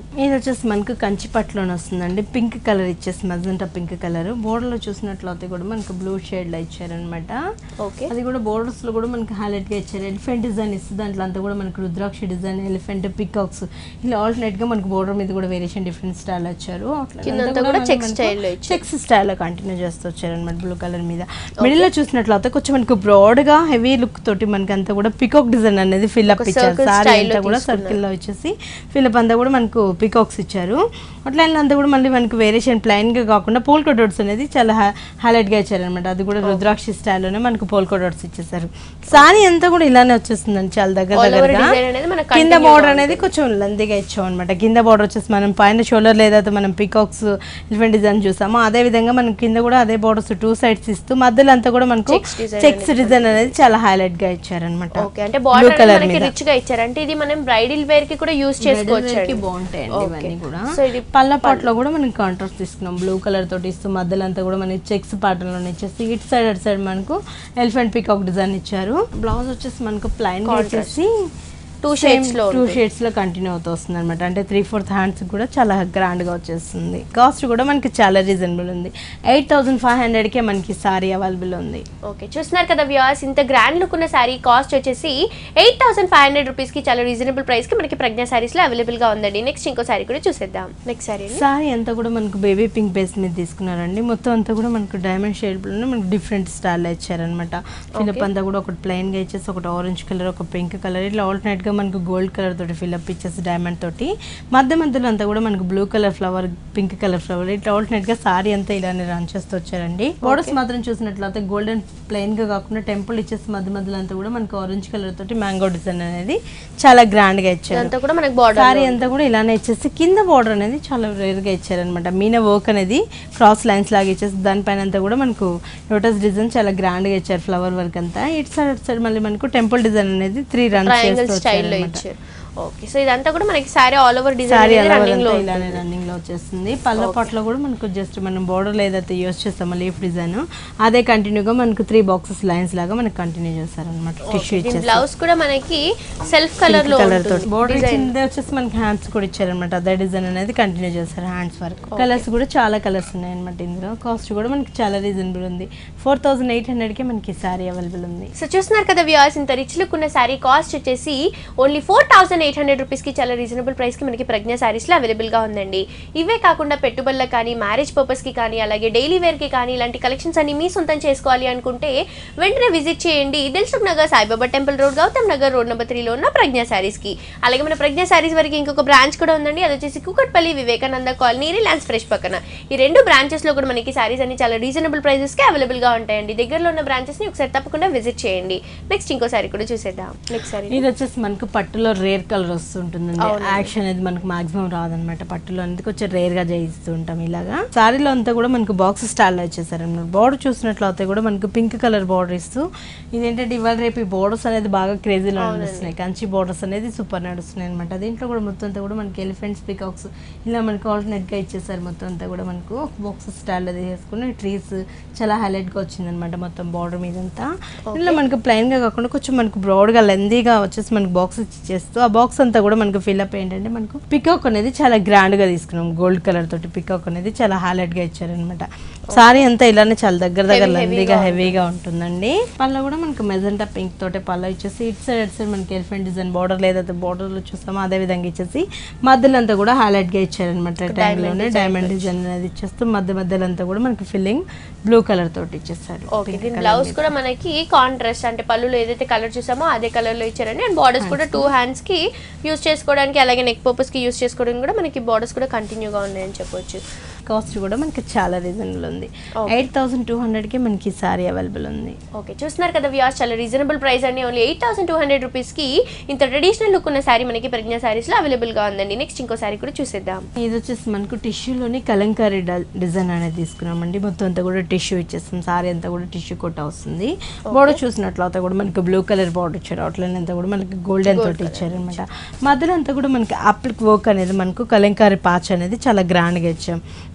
వచ్చేసి మనకు కంచి పట్టులోనే వస్తుందండి పింక్ కలర్ ఇచ్చేసి మజంటా పింక్ కలర్ బోర్డర్లో చూసినట్లయితే కూడా మనకు బ్లూ షేడ్లో ఇచ్చారనమాట ఓకే అది కూడా borders లో కూడా మనకి highlight గా ఇచ్చారు ఎలిఫెంట్ డిజైన్ ఇస్తుంది దాంట్లో అంతా కూడా మనకు రుద్రాక్ష డిజైన్ ఎలిఫెంట్ పికాక్స్ ఇలా alternate గా మనకు బోర్డర్ మీద కూడా వేరియేషన్ డిఫరెంట్ స్టైల్ వచ్చారు కిందంతా కూడా check style లో ఇచ్చారు. చెక్స్ స్టైల్లో కంటిన్యూ చేస్తూ వచ్చారనమాట బ్లూ కలర్ మీద మిడిల్ లో చూసినట్లయితే కొంచెం మనకు broad గా హెవీ లుక్ తోటి మనకి అంతా కూడా పికాక్ డిజైన్ అనేది ఫిల్అప్ ఒక ఇచ్చారు circle సారీ style లో అంతా కూడా తీసుకున్నారు. సర్కిల్ లో వచ్చేసి ఫిల్అప్ అంతా కూడా మనకు పికాక్స్ ఇచ్చారు అట్లా అంతా కూడా మళ్ళీ మనకు వేరియేషన్ ప్లైన్ గా కాకుండా పోల్కో డోట్స్ అనేది చాలా హైలైట్ గా ఇచ్చారనమాట అది కూడా రుద్రాక్షి స్టైల్లోనే మనకు పోల్కో డోట్స్ ఇచ్చేసారు సారీ అంతా కూడా ఇలానే వచ్చేస్తుందండి చాలా దగ్గర All over దగ్గరగా design అనేది మనకు కింద continue బోర్డర్ గా అనేది కొంచెం లెందిగా ఇచ్చాం అనమాట కింద బోర్డర్ వచ్చేసి మనం పైన షోల్డర్ లేదా మనం పికాక్స్ ఎలిఫెంట్ డిజైన్ చూసాము అదే విధంగా మనం కింద కూడా అదే బోర్డర్స్ టూ సైడ్స్ ఇస్తూ మధ్యలో అంతా కూడా మనకు Checks design చెక్స్ డిజైన్ అనేది చాలా హైలైట్ గా ఇచ్చారనమాట ఓకే అంటే బార్డర్ మనకి రిచ్ గా ఇచ్చారు అంటే ఇది మనం బ్రైడల్ వేర్ కి కూడా యూస్ చేసుకోవచ్చు అండి. బాగుంటాయండి Okay. ఇవన్నీ కూడా సో ఇది పళ్ళ పాటలో కూడా మనం కాంట్రాస్ట్ తీసుకున్నాం బ్లూ కలర్ తోటి ఇస్తూ మధ్యలో అంతా కూడా మనకి చెక్స్ ప్యాటర్న్ లో ఇచ్చేసి ఇటు సైడ్ అటు సైడ్ మనకు ఎలిఫెంట్ పికాక్ డిజైన్ ఇచ్చారు బ్లౌజ్ వచ్చేసి మనకు ప్లైన్ వచ్చేసి టూ షేడ్స్ లో టూ షేడ్స్ లో కంటిన్యూ అవుతూ వస్తుంది అనమాట అంటే త్రీ ఫోర్త్ హ్యాండ్స్ కూడా చాలా గ్రాండ్ గా వచ్చేస్తుంది కాస్ట్ కూడా మనకి చాలా రీజనబుల్ ఉంది ఎయిట్ థౌసండ్ ఫైవ్ హండ్రెడ్ కే మనకి సారీ అవైలబుల్ ఉంది ఓకే చూస్తున్నారు కదా వ్యూవర్స్ ఇంత గ్రాండ్ లుక్ ఉన్న శారీ కాస్ట్ వచ్చేసి eight thousand five hundred rupees కి చాలా రీజనబుల్ ప్రైస్ కి మనకి ప్రజ్ఞా సారీస్ లో అవైలబుల్ గా ఉందండి నెక్స్ట్ ఇంకో శారీ కూడా చూసేద్దాం నెక్స్ట్ శారీ సారీ అంతా కూడా మనకు బేబీ పింక్ బేస్ మీద తీసుకున్నారండి మొత్తం అంతా కూడా మనకు డైమండ్ షేడ్ లో మనకు డిఫరెంట్ స్టైల్ ఇచ్చారనమాట ఫిలప్ అంతా కూడా ఒకటి ప్లెయిన్ గా ఇచ్చేసి ఒకటి ఆరెంజ్ కలర్ ఒక పింక్ కలర్ ఇట్లా ఆల్టర్నేట్ గా మనకు గోల్డ్ కలర్ తోటి ఫిలప్ ఇచ్చేసి డైమండ్ తోటి మధ్య మధ్యలో అంతా కూడా మనకు blue colour flower pink colour flower ఇట్లా ఆల్టర్నేట్ గా సారీ అంతా ఇలానే రన్ చేస్తూ వచ్చారండి బోర్డర్స్ మాత్రం చూసినట్లయితే గోల్డెన్ ప్లెయిన్ గా కాకుండా టెంపుల్ ఇచ్చేసి మధ్య మధ్యలో అంతా కూడా మనకు ఆరెంజ్ కలర్ తోటి మ్యాంగో డిజైన్ అనేది చాలా గ్రాండ్ గా ఇచ్చారు ఇదంతా కూడా మనకి బార్డర్ సారీ అంతా కూడా ఇలానే ఇచ్చేసి కింద బార్డర్ అనేది చాలా రేర్ గా ఇచ్చారనమాట మీన వర్క్ అనేది క్రాస్ లైన్స్ లాగా ఇచ్చేసి దానిపైన అంతా కూడా మనకు లోటస్ డిజైన్ చాలా గ్రాండ్ గా ఇచ్చారు ఫ్లవర్ వర్క్ అంతా ఇటు సైడ్ అటు సైడ్ మళ్ళీ మనకు టెంపుల్ డిజైన్ అనేది త్రీ రన్ ట్రయాంగిల్ చేస్తూ స్టైల్లో వచ్చారనమాట ఇచ్చారు ఓకే సో ఇదంతా కూడా మనకి sari all over sari design అలా రన్నింగ్ లో అంతా ఇలానే రన్నింగ్ లో వచ్చేస్తుంది పళ్ళ పాటలో కూడా మనకు జస్ట్ మనం బోర్డర్ ఏదైతే యూస్ చేస్తామో లీఫ్ డిజైన్ అదే కంటిన్యూగా మనకు త్రీ బాక్సెస్ లైన్స్ లాగా మనకు కంటిన్యూ చేస్తారనమాట టిష్యూ దీని ఇచ్చేసి బ్లౌజ్ కూడా మనకి సెల్ఫ్ కలర్ లో కలర్ తోటి ఉంటుంది. బోర్డర్ ఇచ్చింది వచ్చేసి మనకి హ్యాండ్స్ కూడా ఇచ్చారనమాట అదే డిజైన్ అనేది కంటిన్యూ చేస్తారు హ్యాండ్స్ వరకు కలర్స్ కూడా చాలా కలర్స్ ఉన్నాయి అనమాట ఇందులో కాస్ట్ కూడా మనకి చాలా రీజనబుల్ ఉంది ఫోర్ థౌసండ్ ఎయిట్ హండ్రెడ్కి మనకి సారీ అవైలబుల్ ఉంది సో చూస్తున్నారు కదా వ్యూవర్స్ ఇంత రిచ్ లుక్ ఉన్న శారీ కాస్ట్ వచ్చేసి only four thousand eight hundred రూపీస్కి చాలా రీజనబుల్ ప్రైస్కి మనకి ప్రజ్ఞా శారీస్లో అవైలబుల్గా ఉందండి ఇవే కాకుండా పెట్టుబడులకు కానీ మ్యారేజ్ పర్పస్కి కానీ అలాగే డైలీ వేర్కి కానీ ఇలాంటి కలెక్షన్స్ అన్ని మీ సొంతం చేసుకోవాలి అనుకుంటే వెంటనే విజిట్ చేయండి Dilsukh Nagar Saibaba temple road Gautam Nagar road number త్రీలో ఉన్న ప్రజ్ఞా శారీస్కి అలాగే మన ప్రజ్ఞా శారీస్ వరకు ఇంకొక బ్రాంచ్ కూడా ఉందండి అది వచ్చేసి Kukatpally Vivekananda colony Reliance Fresh పక్కన ఈ రెండు బ్రాంచెస్లో కూడా మనకి శారీస్ అన్ని చాలా రీజనబుల్ ప్రైజెస్కి అవైలబుల్గా ఉంటాయండి దగ్గరలో ఉన్న బ్రాంచెస్ని ఒకసారి తప్పకుండా విజిట్ చేయండి నెక్స్ట్ ఇంకో సారీ కూడా చూసేద్దాం నెక్స్ట్ సారీ ఇది వచ్చేసి మనకు పట్టులో రేర్ కలర్ వస్తుంటుందండి యాక్షన్ అనేది మనకు మాక్సిమం రాదనమాట పట్టులో అనేది కొంచెం రేర్ గా చేయిస్తూ ఉంటాం ఇలాగా సారీలో అంతా కూడా మనకు బాక్స్ స్టైల్ వచ్చేసారనమాట బార్డర్ చూసినట్లయితే కూడా మనకు పింక్ కలర్ బార్డర్ ఇస్తూ ఇదేంటంటే ఇవాళ రేపు ఈ బోర్డర్స్ అనేది బాగా క్రేజీలో నడుస్తున్నాయి కంచి బోర్డర్స్ అనేది సూపర్ నడుస్తున్నాయి అనమాట దీంట్లో కూడా మొత్తం అంతా కూడా మనకి ఎలిఫెంట్స్ పికాక్స్ ఇలా మనకు ఆల్టర్నేట్ గా ఇచ్చేసారు మొత్తం అంతా కూడా మనకు బాక్స్ స్టైల్ అది చేసుకుని ట్రీస్ చాలా హైలైట్ గా వచ్చిందనమాట మొత్తం బార్డర్ మీద అంతా ఇలా మనకు ప్లెయిన్ గా కాకుండా కొంచెం మనకు బ్రాడ్ గా లెందీగా వచ్చేసి మనకు బాక్స్ ఇచ్చేస్తూ ఆ బాక్స్ అంతా కూడా మనకు ఫిల్అప్ ఏంటంటే మనకు పికాక్ అనేది చాలా గ్రాండ్ గా తీసుకున్నాం గోల్డ్ కలర్ తోటి పికాక్ అనేది చాలా హైలైట్ గా ఇచ్చారనమాట సారీ అంతా ఇలానే చాలా దగ్గర దగ్గర లెందీగా హెవీగా ఉంటుందండి పళ్ళ కూడా మనకు మెజెంటా పింక్ తోటి పళ్ళ ఇచ్చేసి ఇటు సైడ్ అటు సైడ్ మనకి ఎలిఫెంట్ డిజైన్ బార్డర్ లేదైతే border లో చూస్తామో అదే విధంగా ఇచ్చేసి మధ్యలో అంతా కూడా హైలైట్ గా ఇచ్చారనమాట లోనే డైమండ్ డిజైన్ అనేది ఇచ్చేస్తూ మధ్య మధ్యలో అంతా కూడా మనకి ఫిల్లింగ్ బ్లూ కలర్ తోటి ఇచ్చేస్తారు ఓకే దీని బ్లౌజ్ కూడా మనకి కాంట్రాస్ట్ అంటే పళ్ళులో ఏదైతే కలర్ చూసామో అదే కలర్ లో ఇచ్చారండి అండ్ బార్డర్స్ కూడా టూ హ్యాండ్స్ కి యూస్ చేసుకోవడానికి అలాగే నెక్ పర్పస్ కి యూస్ చేసుకోవడానికి కూడా మనకి బార్డర్స్ కూడా కంటిన్యూగా ఉన్నాయని చెప్పొచ్చు కాస్ట్ కూడా మనకి చాలా రీజనబుల్ ఉంది ఎయిట్ థౌసండ్ టూ హండ్రెడ్కి మనకి సారీ అవైలబుల్ ఉంది ఓకే చూస్తున్నారు కదా వ్యూస్ చాలా రీజనబుల్ ప్రైస్ అండి only eight thousand two hundred రూపీస్కి ఇంత ట్రెడిషనల్ లుక్ ఉన్న శారీ మనకి ప్రజ్ఞా శారీస్లో అవైలబుల్గా ఉందండి నెక్స్ట్ ఇంకో శారీ కూడా చూసేద్దాం ఇది వచ్చేసి మనకు టిష్యూలోని కలంకారీ డ- డిజైన్ అనేది తీసుకున్నామండి మొత్తం అంతా కూడా టిష్యూ ఇచ్చేస్తాం సారీ అంతా కూడా టిష్యూ కొట్ట వస్తుంది బోర్డర్ చూసినట్లయితే కూడా మనకి బ్లూ కలర్ బోర్డర్ ఇచ్చారు అవుట్లైన్ అంతా కూడా మనకి గోల్డెన్ తోటి ఇచ్చారు అనమాట మధ్యలో అంతా కూడా మనకి అప్లిక్ వర్క్ అనేది మనకు కలంకారీ పాచ్ అనేది చాలా గ్రాండ్గా ఇచ్చాం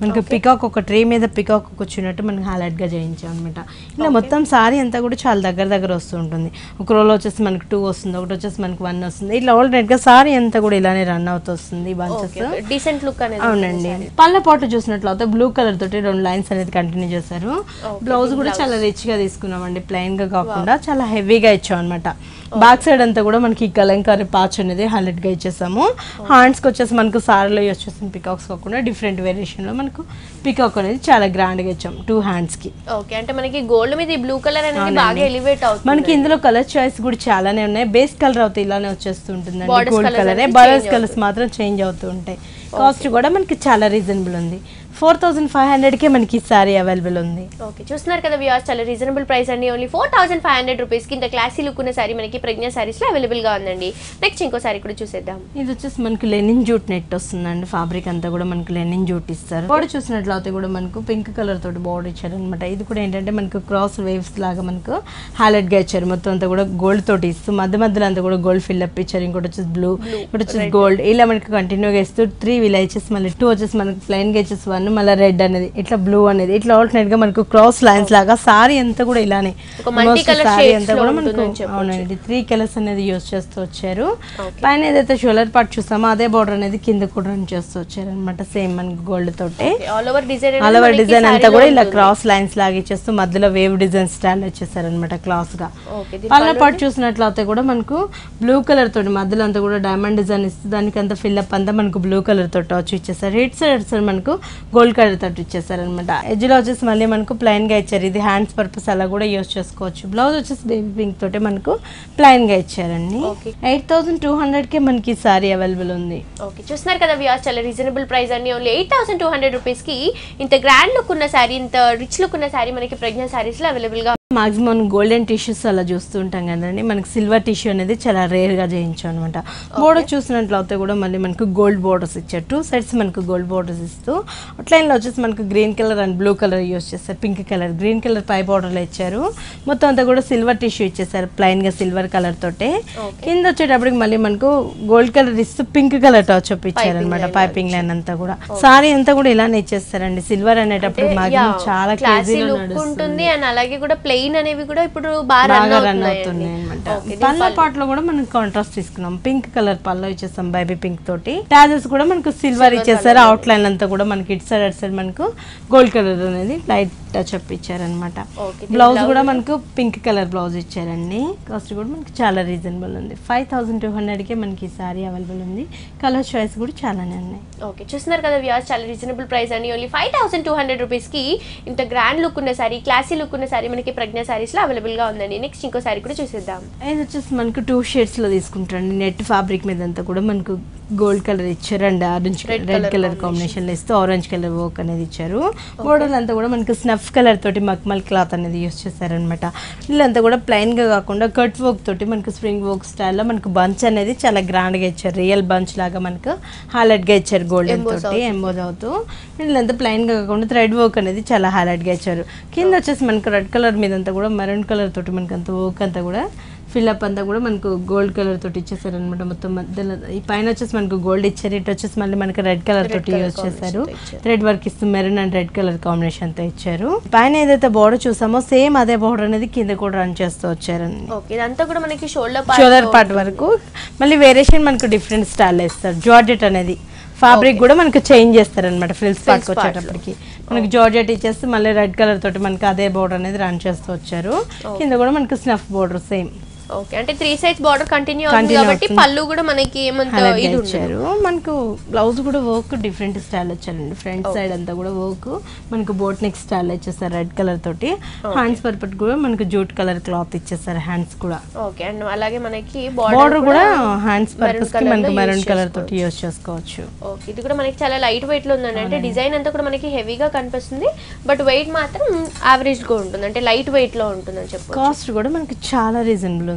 మనకి పికాక్ ఒక ట్రే మీద పికాక్ కూర్చున్నట్టు మనకి highlight గా చేయించాం అనమాట ఇలా మొత్తం సారీ అంతా కూడా చాలా దగ్గర దగ్గర వస్తూ ఉంటుంది ఒక రోల్ వచ్చేసి మనకి టూ వస్తుంది ఒకటి వచ్చేసి మనకి వన్ వస్తుంది ఇట్లా ఆల్రెడీగా సారీ అంతా కూడా ఇలానే రన్ అవుతూ వస్తుంది బంచెస్ డీసెంట్ లుక్ అనేది అవునండి పళ్ళ పాటు చూసినట్లయితే బ్లూ కలర్ తోటి రెండు లైన్స్ అనేది కంటిన్యూ చేశారు బ్లౌజ్ కూడా చాలా రిచ్ గా తీసుకున్నామండి ప్లెయిన్ గా కాకుండా చాలా హెవీగా ఇచ్చాం అనమాట బ్యాక్ సైడ్ అంతా కూడా మనకి ఈ కలంకారీ పాచ్ అనేది హైలైట్ గా ఇచ్చేసాము హ్యాండ్స్ కి వచ్చేసి మనకు సారీలో వచ్చేసి పికాక్స్ కాకుండా డిఫరెంట్ వేరియేషన్ లో మనకు పికాక్ అనేది చాలా గ్రాండ్ గా ఇచ్చాం టూ హ్యాండ్స్ కి ఓకే అంటే మనకి గోల్డ్ మీద ఈ బ్లూ కలర్ అనేది బాగా ఎలివేట్ అవుతుంది మనకి ఇందులో కలర్ చాయిస్ కూడా చాలానే ఉన్నాయి బేస్ కలర్ అవుతాయి ఇలానే వచ్చేస్తుంటుందండి Borders గోల్డ్ colours కలర్ అనేది బలర్స్ change కలర్స్ మాత్రం చేంజ్ అవుతూ ఉంటాయి కాస్ట్ కూడా మనకి చాలా రీజనబుల్ ఉంది ఫోర్ థౌసండ్ ఫైవ్ హండ్రెడ్కే మనకి ఈ సారీ అవైలబుల్ ఉంది ఓకే చూస్తున్నారు కదా వ్యూస్ చాలా రీజనబుల్ ప్రైస్ అండి only four thousand five hundred రూపీస్కి ఇంత క్లాసీ లుక్ ఉన్న సారీ మనకి ప్రజ్ఞా సారీస్లో అవైలబుల్గా ఉందండి నెక్స్ట్ ఇంకో సారీ కూడా చూసేద్దాం ఇది వచ్చేసి మనకి లెనిన్ జూట్ నెట్ వస్తుందండి ఫ్యాబ్రిక్ అంతా కూడా మనకి లెనిన్ జూట్ ఇస్తారు బోర్డర్ చూసినట్లయితే కూడా మనకు పింక్ కలర్ తోటి బోర్డర్ ఇచ్చారు అనమాట ఇది కూడా ఏంటంటే మనకు క్రాస్ వేవ్స్ లాగా మనకు హైలైట్ గా ఇచ్చారు మొత్తం అంతా కూడా గోల్డ్ తోటి ఇస్తూ మధ్య మధ్యలో అంతా కూడా గోల్డ్ ఫిల్అప్ ఇచ్చారు ఇంకోటి వచ్చేసి బ్లూ ఇంకోటి వచ్చేసి గోల్డ్ ఇలా మనకి కంటిన్యూగా ఇస్తూ త్రీ ఇలా ఇచ్చేసి మళ్ళీ టూ వచ్చేసి మనకి ప్లెయిన్ గా ఇచ్చేసి వన్ మళ్ళీ రెడ్ అనేది ఇట్లా బ్లూ అనేది ఇట్లా ఆల్టర్నేట్ గా మనకు క్రాస్ లైన్స్ లాగా సారీ అంతా కూడా ఇలానే ఒక multi-colour సారీ shades అంతా లో కూడా మనకు ఉంటుందని చెప్పొచ్చు. అవునండి త్రీ కలర్స్ అనేది యూస్ చేస్తూ వచ్చారు పైన ఏదైతే షోలర్ పార్ట్ చూస్తామో అదే బార్డర్ అనేది కింద కూడా రన్ చేస్తూ వచ్చారు అనమాట సేమ్ మనకి గోల్డ్ తోటి all over design all over design అంతా కూడా ఇలా క్రాస్ లైన్స్ లాగా ఇచ్చేస్తూ మధ్యలో వేవ్ డిజైన్ స్టైల్ వచ్చేసారు అనమాట క్లాస్ గా ఓకే పళ్ళ పాటు చూసినట్లయితే కూడా మనకు బ్లూ కలర్ తోటి మధ్యలో అంతా కూడా డైమండ్ డిజైన్ ఇస్తూ దానికి అంతా ఫిల్అప్ అంతా మనకు బ్లూ కలర్ తోటి వచ్చి ఇచ్చేసారు హిట్ సైడ్ సైడ్ మనకు గోల్డ్ కలర్ తోటి ఇచ్చేసారు అనమాట ఎడ్జ్ లో వచ్చేసి మళ్ళీ మనకు ప్లెయిన్ గా ఇచ్చారు ఇది హ్యాండ్స్ పర్పస్ అలా కూడా యూస్ చేసుకోవచ్చు బ్లౌజ్ వచ్చేసి బేబీ పింక్ తోటి మనకు ప్లెయిన్ గా ఇచ్చారండి Okay. Eight thousand two hundred కి మనకి సారీ అవైలబుల్ ఉంది ఓకే చూస్తున్నారు కదా వ్యూస్ చాలా రీజనబుల్ ప్రైస్ అండి only eight thousand two hundred రూపీస్కి ఇంత గ్రాండ్ లుక్ ఉన్న శారీ ఇంత రిచ్ లుక్ ఉన్న శారీ మనకి ప్రజ్ఞా శారీస్లో అవైలబుల్గా మాక్సిమం గోల్డెన్ టిష్యూస్ అలా చూస్తూ ఉంటాం కదండి మనకి సిల్వర్ టిష్యూ అనేది చాలా రేర్ గా చేయించాం అనమాట బోర్డర్ చూసినట్లయితే కూడా మళ్ళీ మనకు గోల్డ్ బోర్డర్స్ ఇచ్చారు టూ సైడ్స్ మనకు గోల్డ్ బోర్డర్స్ ఇస్తూ లో వచ్చేసి మనకు green colour and blue colour use చేస్తారు పింక్ కలర్ గ్రీన్ కలర్ పై బోర్డర్లో ఇచ్చారు మొత్తం అంతా కూడా సిల్వర్ టిష్యూ ఇచ్చేసారు ప్లెయిన్ గా సిల్వర్ కలర్ తోటే కింద వచ్చేటప్పటికి మళ్ళీ మనకు గోల్డ్ కలర్ ఇస్తూ పింక్ కలర్ టచ్ అప్ ఇచ్చారు అనమాట పైపింగ్ లైన్ అంతా కూడా సారీ అంతా కూడా ఇలానే ఇచ్చేస్తారండి సిల్వర్ అనేటప్పుడు మాక్సిమం చాలా క్లాసీ క్రేజీలో లుక్ ఉంటుంది అండ్ అలాగే కూడా ప్లెయిన్ అనేవి కూడా ఇప్పుడు బాగా బాగా రన్ రన్ అవుతున్నాయి అవుతున్నాయి అనమాట పళ్ళ పాటలో కూడా మనం కాంట్రాస్ట్ తీసుకున్నాం పింక్ కలర్ పళ్ళ ఇచ్చేస్తాం బేబీ పింక్ తోటి టాజెస్ కూడా మనకు సిల్వర్ ఇచ్చేసారు అవుట్ లైన్ అంతా కూడా మనకి ఇటు సైడ్ అటు సైడ్ మనకు గోల్డ్ కలర్ అనేది లైట్ టచ్ అప్ ఇచ్చారనమాట Okay, బ్లౌజ్ కూడా మనకు పింక్ కలర్ బ్లౌజ్ ఇచ్చారండి కాస్ట్ కూడా మనకి చాలా రీజనబుల్ ఉంది ఫైవ్ థౌసండ్ టూ హండ్రెడ్కే మనకి ఈ సారీ అవైలబుల్ ఉంది కలర్ చాయిస్ కూడా చాలానే ఉన్నాయి ఓకే చూస్తున్నారు కదా వ్యూస్ చాలా రీజనబుల్ ప్రైస్ అండి only five thousand two hundred రూపీస్కి ఇంత గ్రాండ్ లుక్ ఉన్న సారీ క్లాసీ లుక్ ఉన్న సారీ మనకి ప్రజ్ఞా సారీస్లో అవైలబుల్గా ఉందండి నెక్స్ట్ ఇంకో సారీ కూడా చూసేద్దాం ఇది వచ్చేసి మనకు టూ షేడ్స్ లో తీసుకుంటారండి నెట్ ఫ్యాబ్రిక్ మీద అంతా కూడా మనకు గోల్డ్ కలర్ ఇచ్చారు and orange red colour combination లో ఇస్తూ ఆరెంజ్ కలర్ వర్క్ అనేది ఇచ్చారు బోర్డర్ అంతా కూడా మనకు స్నఫ్ కలర్ తోటి మక్మల్ క్లాత్ అనేది యూస్ చేశారనమాట వీళ్ళంతా కూడా ప్లెయిన్ గా కాకుండా కట్ వర్క్ తోటి మనకు స్ప్రింగ్ వర్క్ స్టైల్లో మనకు బంచ్ అనేది చాలా గ్రాండ్ గా ఇచ్చారు రియల్ బంచ్ లాగా మనకు హైలైట్ గా ఇచ్చారు గోల్డెన్ తోటి ఎంబోజ్ అవుతూ వీళ్ళంతా ప్లెయిన్ గా కాకుండా థ్రెడ్ వర్క్ అనేది చాలా హైలైట్ గా ఇచ్చారు కింద వచ్చేసి మనకు రెడ్ కలర్ మీద అంతా కూడా మెరూన్ కలర్ తోటి మనకు అంత వర్క్ అంతా కూడా ఫిల్అప్ అంతా కూడా మనకు గోల్డ్ కలర్ తోటి ఇచ్చేసారు అనమాట మొత్తం మధ్యలో ఈ పైన వచ్చేసి మనకు గోల్డ్ ఇచ్చారు ఇటు వచ్చేసి మళ్ళీ మనకి రెడ్ కలర్ తోటి యూజ్ చేశారు థ్రెడ్ వర్క్ ఇస్తూ maroon and red colour combination తో ఇచ్చారు పైన ఏదైతే బోర్డర్ చూసామో సేమ్ అదే బోర్డర్ అనేది కింద కూడా రన్ చేస్తూ వచ్చారండి ఓకే ఇదంతా కూడా మనకి షోల్డర్ షోల్డర్ పార్ట్ వరకు మళ్ళీ వేరియేషన్ మనకు డిఫరెంట్ స్టైల్ ఇస్తారు జార్జెట్ అనేది ఫ్యాబ్రిక్ కూడా మనకు చేంజ్ చేస్తారు అనమాట ఫ్రిల్స్ పార్ట్ వచ్చేటప్పటికి మనకి జార్జెట్ ఇచ్చేస్తే మళ్ళీ రెడ్ కలర్ తోటి మనకి అదే బోర్డర్ అనేది రన్ చేస్తూ వచ్చారు కింద కూడా మనకి స్నఫ్ బోర్డర్ సేమ్ ఓకే అంటే త్రీ సైడ్స్ బార్డర్ కంటిన్యూ అవుతుంది Continue కాబట్టి అవుతుంది. పళ్ళు కూడా మనకి ఏమంత హైలైట్ ఇది ఉండదు ఇచ్చారు మనకు బ్లౌజ్ కూడా వర్క్ డిఫరెంట్ స్టైల్ వచ్చారండి ఫ్రంట్ సైడ్ అంతా కూడా వర్క్ మనకు బోట్ నెక్ స్టైల్ ఇచ్చేసారు రెడ్ కలర్ తోటి హ్యాండ్స్ పర్పట్ కూడా మనకు జూట్ కలర్ క్లాత్ ఇచ్చేసారు హ్యాండ్స్ కూడా ఓకే అండ్ అలాగే మనకి బార్డర్ బార్డర్ కూడా హ్యాండ్స్ maroon పర్పస్ కి colour మనకు లో మెరూన్ use కలర్ తోటి యూస్ చేసుకోవచ్చు ఓకే ఇది కూడా మనకి చాలా లైట్ వెయిట్ లో ఉందండి అంటే డిజైన్ అంతా కూడా మనకి హెవీగా కనిపిస్తుంది బట్ వెయిట్ మాత్రం యావరేజ్ గా ఉంటుంది అంటే లైట్ వెయిట్ లో ఉంటుంది అని చెప్పు కాస్ట్ కూడా మనకి చాలా రీజనబుల్ ఉంది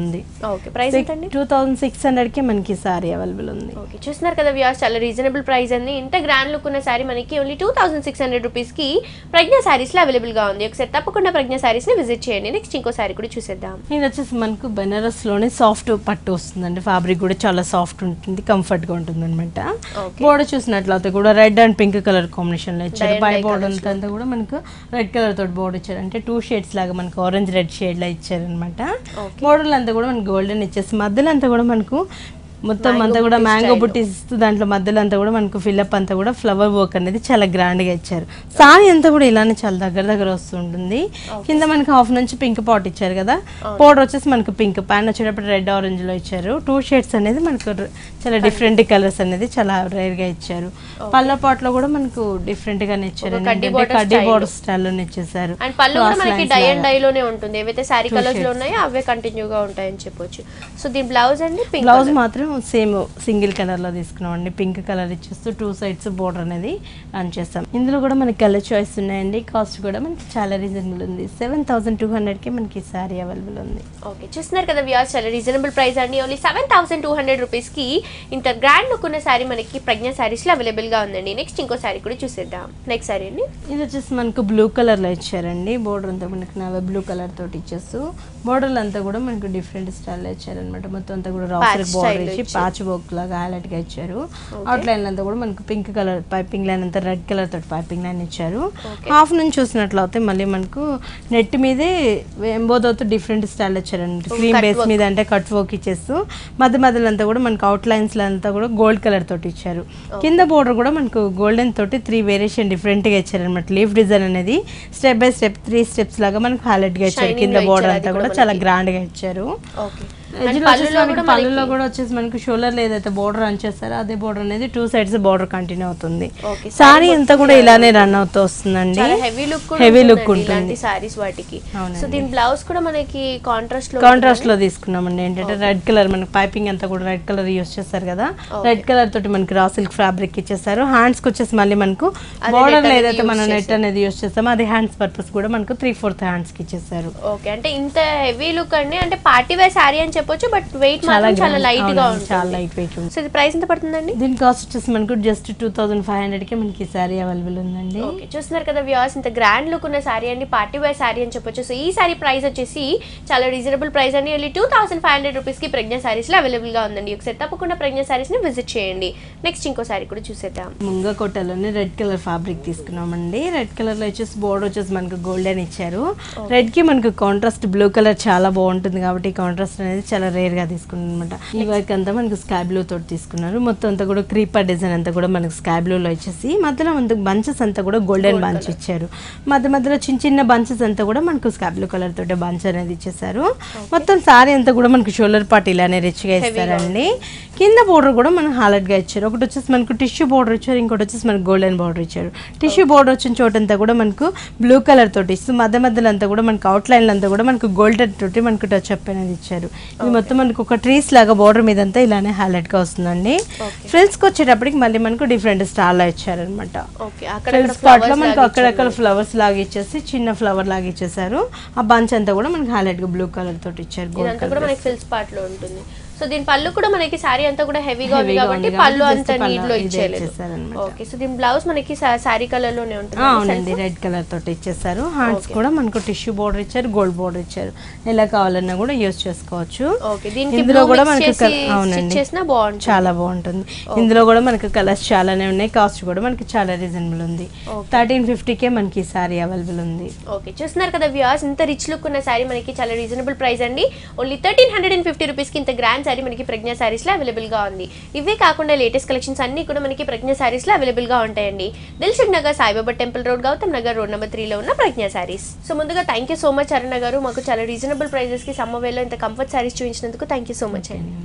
ఉంది ఓకే ప్రైస్ ఎంతండి టూ థౌజండ్ సిక్స్ హండ్రెడ్కి మనకి సారీ అవైలబుల్ ఉంది ఓకే చూస్తున్నారు కదా వ్యూస్ చాలా రీజనబుల్ ప్రైస్ అండి ఇంత గ్రాండ్ లుక్ ఉన్న శారీ మనకి only two thousand six hundred రూపీస్కి ప్రజ్ఞ శారీస్లో అవైలబుల్గా ఉంది ఒకసారి తప్పకుండా ప్రజ్ఞ శారీస్ని విజిట్ చేయండి నెక్స్ట్ ఇంకో శారీ కూడా చూసేద్దాం ఇది వచ్చేసి మనకు బెనారస్లోనే సాఫ్ట్ పట్టు వస్తుందండి ఫ్యాబ్రిక్ కూడా చాలా సాఫ్ట్ ఉంటుంది కంఫర్ట్గా ఉంటుంది అనమాట Okay. బోర్డర్ చూసినట్లయితే కూడా రెడ్ అండ్ పింక్ కలర్ కాంబినేషన్లో ఇచ్చారు Dye and పై dye బోర్డర్ colours అంతా అంతా కూడా మనకు రెడ్ కలర్ తోటి బోర్డర్ ఇచ్చారు అంటే టూ షేడ్స్ లాగా మనకు ఆరెంజ్ రెడ్ షేడ్లో ఇచ్చారనమాట Okay. బోర్డర్లు అంతా కూడా మనకు గోల్డెన్ ఇచ్చేసి మధ్యలో అంతా కూడా మనకు మొత్తం Mango అంతా కూడా booty మ్యాంగో style. బుట్టీస్ ఇస్తూ దాంట్లో మధ్యలో అంతా కూడా మనకు ఫిల్అప్ అంతా కూడా ఫ్లవర్ వర్క్ అనేది చాలా గ్రాండ్గా ఇచ్చారు సారీ అంతా కూడా ఇలానే చాలా దగ్గర దగ్గర వస్తుంటుంది కింద మనకి హాఫ్ నుంచి పింక్ పాట్ ఇచ్చారు కదా పౌడర్ వచ్చేసి మనకు పింక్ ప్యాన్ వచ్చేటప్పుడు రెడ్ ఆరెంజ్ లో ఇచ్చారు టూ షేడ్స్ అనేది మనకు ర- చాలా డిఫరెంట్ కలర్స్ అనేది చాలా రేర్ గా ఇచ్చారు పళ్ళ పాట్ లో కూడా మనకు డిఫరెంట్ గానే ఇచ్చారు ఒక కడ్డీ ఏంటంటే border కడ్డీ style. బోర్డర్ స్టైల్లో ఇచ్చేసారు అండ్ పళ్ళు కూడా Cross మనకి lines డై లాగా. అండ్ డైలోనే ఉంటుంది ఏవైతే శారీ Two కలర్స్ లో shades. ఉన్నాయో అవే కంటిన్యూగా ఉంటాయని చెప్పొచ్చు సో దీని బ్లౌజ్ అండి పింక్ బ్లౌజ్ మాత్రం సేమ్ సింగిల్ కలర్ లో తీసుకున్నాం అండి పింక్ కలర్ ఇచ్చేస్తూ టూ సైడ్స్ బోర్డర్ అనేది రన్ చేస్తాం ఇందులో కూడా మనకి కలర్ చాయిస్ ఉన్నాయండి కాస్ట్ కూడా మనకి చాలా రీజనబుల్ ఉంది సెవెన్ థౌసండ్ టూ కి మనకి సారీ అవైలబుల్ ఉంది ఓకే చూస్తున్నారు కదా వ్యూస్ చాలా రీజనబుల్ ప్రైస్ అండి only seven thousand two hundred రూపీస్కి ఇంత గ్రాండ్ లుక్ ఉన్న శారీ మనకి ప్రజ్ఞ శారీస్లో అవైలబుల్గా ఉందండి నెక్స్ట్ ఇంకో శారీ కూడా చూసేద్దాం నెక్స్ట్ శారీ అండి ఇది వచ్చేసి మనకు బ్లూ కలర్ లో ఇచ్చారండి బోర్డర్ అంతా మనకి నవ బ్లూ కలర్ తోటి ఇచ్చేస్తూ బోర్డర్ అంతా కూడా మనకు డిఫరెంట్ స్టైల్ ఇచ్చారనమాట మొత్తం అంతా కూడా Patch రాసర్ బోర్డర్ style లో ఇచ్చి ఇచ్చారు. ప్యాచ్ వర్క్ లాగా హైలైట్ గా ఇచ్చారు అవుట్ లైన్ అంతా కూడా మనకు పింక్ కలర్ పైపింగ్ లైన్ అంతా రెడ్ కలర్ తోటి పైపింగ్ లైన్ ఇచ్చారు Okay. హాఫ్ నుంచి చూసినట్లయితే మళ్ళీ మనకు నెట్ మీదే ఎంబోదవుతూ డిఫరెంట్ స్టైల్ ఇచ్చారండి Oh, cream cut base work. మీద అంటే కట్ వర్క్ ఇచ్చేస్తూ మధ్య మధ్యలో అంతా కూడా మనకు అవుట్ లైన్స్ లో అంతా కూడా గోల్డ్ కలర్ తోటి ఇచ్చారు కింద బోర్డర్ కూడా మనకు గోల్డెన్ తోటి త్రీ వేరియేషన్ డిఫరెంట్ గా ఇచ్చారు అనమాట లీఫ్ డిజైన్ అనేది step by step three steps లాగా మనకు హైలైట్ గా ఇచ్చారు Shining కింద లో బోర్డర్ ఇచ్చారు, అంతా అది కూడా కూడా చాలా మనకి. గ్రాండ్ గా ఇచ్చారు ఓకే Edge లో వచ్చేసి మనకి పళ్ళులో కూడా వచ్చేసి మనకి షోల్డర్ లో ఏదైతే బోర్డర్ రన్ చేస్తారో అదే బోర్డర్ అనేది టూ సైడ్స్ బోర్డర్ కంటిన్యూ అవుతుంది Okay, సారీ అంతా కూడా ఇలానే రన్ అవుతూ వస్తుందండి చాలా హెవీ లుక్ హెవీ లుక్ ఇలాంటి ఉంటుంది సారీస్ వాటికి అవునండి. సో దీని బ్లౌజ్ కూడా మనకి కాంట్రాస్ట్ లో కాంట్రాస్ట్ లో తీసుకున్నామండి ఏంటంటే రెడ్ కలర్ మనకి పైపింగ్ అంతా కూడా రెడ్ కలర్ యూస్ చేస్తారు కదా రెడ్ కలర్ తోటి మనకి రా సిల్క్ ఫ్యాబ్రిక్ ఇచ్చేసారు హ్యాండ్స్ కి వచ్చేసి మళ్ళీ మనకు బోర్డర్ net అనేది ఏదైతే use మనం నెట్ అనేది యూస్ చేస్తామో అది హ్యాండ్స్ పర్పస్ కూడా మనకు త్రీ ఫోర్త్ హ్యాండ్స్ కి ఇచ్చేసారు ఓకే అంటే ఇంత హెవీ లుక్ అండి అంటే పార్టీ వేర్ శారీ అని చెప్పొచ్చు బట్ వెయిట్ చాలా మాత్రం చాలా grand. లైట్ గా అవునండి, చాలా ఉంటుంది లైట్ వెయిట్ ఉంది సో ఇది ప్రైస్ ఎంత పడుతుందండి దీని కాస్ట్ వచ్చేసి మనకు just two thousand five hundred కి మనకి సారీ అవైలబుల్ ఉందండి ఓకే చూస్తున్నారు కదా వ్యూస్ ఇంత గ్రాండ్ లుక్ ఉన్న శారీ అండి పార్టీ వేర్ శారీ అని చెప్పొచ్చు సో ఈ శారీ ప్రైస్ వచ్చేసి చాలా రీజనబుల్ ప్రైస్ అండి only two thousand five hundred రూపీస్కి ప్రజ్ఞ శారీస్లో అవైలబుల్గా ఉందండి ఒకసారి తప్పకుండా ప్రజ్ఞ శారీస్ని విజిట్ చేయండి నెక్స్ట్ ఇంకో శారీ కూడా చూసేద్దాం ముంగ కొట్టలోనే రెడ్ కలర్ ఫ్యాబ్రిక్ తీసుకున్నామండి రెడ్ కలర్ లో వచ్చేసి బోర్డర్ వచ్చేసి మనకు గోల్డెన్ ఇచ్చారు రెడ్ కి మనకు కాంట్రాస్ట్ బ్లూ కలర్ చాలా బాగుంటుంది కాబట్టి కాంట్రాస్ట్ అనేది చాలా రేర్ గా తీసుకున్నాం అనమాట ఈ వర్క్ అంతా మనకు స్కై బ్లూ తోటి తీసుకున్నారు మొత్తం అంతా కూడా క్రీపర్ డిజైన్ అంతా కూడా మనకు స్కై బ్లూ లో వచ్చేసి మధ్యలో మనకు బంచెస్ అంతా కూడా గోల్డెన్ బంచ్ ఇచ్చారు మధ్య మధ్యలో చిన్న చిన్న బంచెస్ అంతా కూడా మనకు స్కై బ్లూ కలర్ తోటి బంచ్ అనేది ఇచ్చేసారు మొత్తం సారీ అంతా కూడా మనకు షోల్డర్ పార్ట్ ఇలానే రిచ్ గా ఇస్తారండి కింద బోర్డర్ కూడా మనకు హాలెట్ గా ఇచ్చారు ఒకటి వచ్చేసి మనకు టిష్యూ బోర్డర్ ఇచ్చారు ఇంకోటి వచ్చేసి మనకు గోల్డెన్ బోర్డర్ ఇచ్చారు టిష్యూ బోర్డర్ వచ్చిన చోటంతా కూడా మనకు బ్లూ కలర్ తోటి ఇస్తూ మధ్య మధ్యలో అంతా కూడా మనకు అవుట్ లైన్ అంతా కూడా మనకు గోల్డెన్ తోటి మనకు టచ్ అప్ అనేది ఇచ్చారు ఇది మొత్తం మనకు ఒక ట్రీస్ లాగా బోర్డర్ మీద అంతా ఇలానే హైలైట్ గా వస్తుందండి ఫ్రిల్స్ కి వచ్చేటప్పటికి మళ్ళీ మనకు డిఫరెంట్ స్టార్ లో ఇచ్చారనమాట ఓకే అక్కడ ఫ్రిల్స్ పార్ట్ లో మనకు అక్కడక్కడ ఫ్లవర్స్ లాగా ఇచ్చేసి చిన్న ఫ్లవర్ లాగా ఇచ్చేసారు ఆ బంచ్ అంతా కూడా మనకి హైలైట్ గా బ్లూ కలర్ తోటి ఇచ్చారు gold ఇదంతా కూడా colour. మనకి ఫిల్స్ పార్ట్ లో ఉంటుంది సో దీని పళ్ళు కూడా మనకి శారీ అంతా కూడా హెవీగా ఉంది Heavy గా కాబట్టి ఉంది పళ్ళు కాబట్టి అంత just పళ్ళు నీట్ లో ఇదే ఇచ్చేయలేదు ఇచ్చేసారన్నమాట. ఓకే సో దీని బ్లౌజ్ మనకి శారీ కలర్ లోనే ఉంటుంది ఆ, అవునండి రెడ్ కలర్ తోటి ఇచ్చేసారు హ్యాండ్స్ కూడా మనకు టిష్యూ బోర్డర్ ఇచ్చారు గోల్డ్ బోర్డర్ ఇచ్చారు ఎలా కావాలన్నా కూడా యూస్ చేసుకోవచ్చు ఓకే దీనికి ఇందులో blue కూడా mix మనకు చేసి కల- stitch అవునండి చేసినా బాగుంటుంది చాలా బాగుంటుంది ఇందులో కూడా మనకి కలర్స్ చాలానే ఉన్నాయి కాస్ట్ కూడా మనకి చాలా రీజనబుల్ ఉంది Okay. థర్టీన్ ఫిఫ్టీకే మనకి ఈ సారీ అవైలబుల్ ఉంది ఓకే చూస్తున్నారు కదా వ్యూస్ ఇంత రిచ్ లుక్ ఉన్న శారీ మనకి చాలా రీజనబుల్ ప్రైస్ అండి only thirteen hundred and fifty రూపీస్కి ఇంత గ్రాండ్ శారీ మనకి ప్రజ్ఞా శారీస్లో అవైలబుల్గా ఉంది ఇవే కాకుండా లేటెస్ట్ కలెక్షన్స్ అన్ని కూడా మనకి ప్రజ్ఞా శారీస్లో అవైలబుల్గా ఉంటాయండి Dilsukh Nagar Saibaba temple road Gautam Nagar road number త్రీలో ఉన్న ప్రజ్ఞా శారీస్ సో ముందుగా thank you so much Aruna గారు మాకు చాలా రీజనబుల్ ప్రైజెస్కి సమ్మవేలో ఇంత కంఫర్ట్ శారీస్ చూపించినందుకు థ్యాంక్ యూ సో మచ్ అండి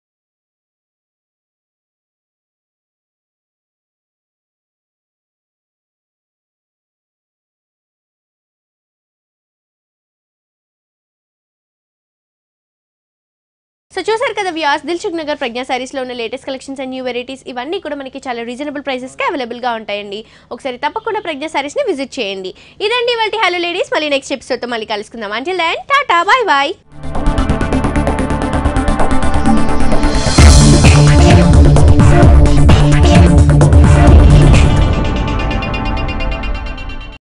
సో చూసారు కదా వ్యాస్ దిల్సుఖ్ నగర్ ప్రజ్ఞా శారీస్లో ఉన్న latest collections and new varieties ఇవన్నీ కూడా మనకి చాలా రీజనబుల్ ప్రైసెస్కి అవైలబుల్గా ఉంటాయండి ఒకసారి తప్పకుండా ప్రజ్ఞా శారీస్ని విజిట్ చేయండి ఇదండి వాళ్ళ హలో లేడీస్ మళ్ళీ నెక్స్ట్ ఎపిసోడ్తో మళ్ళీ కలుసుకుందాం అంటే టాటా బాయ్ బాయ్